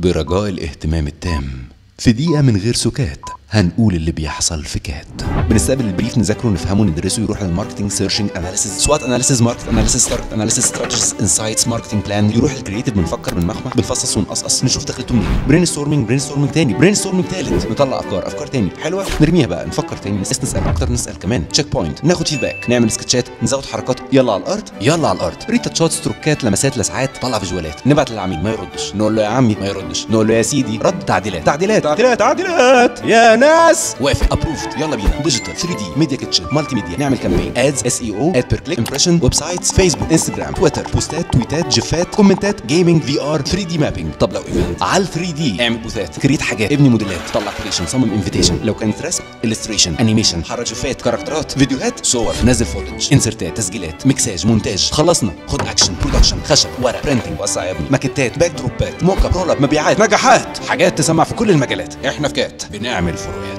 برجاء الاهتمام التام في دقيقة من غير سكات هنقول اللي بيحصل في كات بنستقبل البريف نذاكره نفهمه ندرسه يروح للماركتنج سيرشنج اناليسيز سوات اناليسيز ماركت اناليسيز تارجت اناليسيز ستراتيجيز انسايتس ماركتنج بلان يروح للكرييتيف بنفكر بنمخمخ بنفصص ونقصقص نشوف دخلته منين برين ستورمنج برين ستورمنج تاني برين ستورمنج تالت نطلع افكار افكار تاني حلوه نرميها بقى نفكر تاني نس نسال اكتر نسال كمان تشيك بوينت ناخد فيدباك نعمل سكتشات نزود حركات يلا على الارض يلا على الارض ريتاتشات ستروكات لمسات لسعات طلع فيجوالات نبعت للعميل ما يردش نقول له يا عمي ما يردش نقول له يا سيدي رد تعديلات تعديلات تعديلات تعديلات يا ناس وافق ابروفد يلا بينا ديجيتال 3 دي ميديا كيتشن مالتي ميديا نعمل كامبين ادز اس اي او اد بير كليك امبريشن ويب سايتس فيسبوك انستجرام تويتر بوستات تويتات جيفات كومنتات جيمنج في ار 3 دي مابينج طب لو ايفنت على 3 دي اعمل بوثات كريت حاجات ابني موديلات طلع كريشن صمم انفيتيشن لو كانت رسم الستريشن انيميشن حرك جيفات كاركترات فيديوهات صور نزل فوتج انسرتات تسجيلات ميكساج مونتاج خلصنا خد اكشن برودكشن خشب ورق برينتنج وسع يا ابني ماكيتات باك دروبات موك اب رول اب مبيعات نجاحات حاجات تسمع في كل المجالات احنا في كات بنعمل فروقات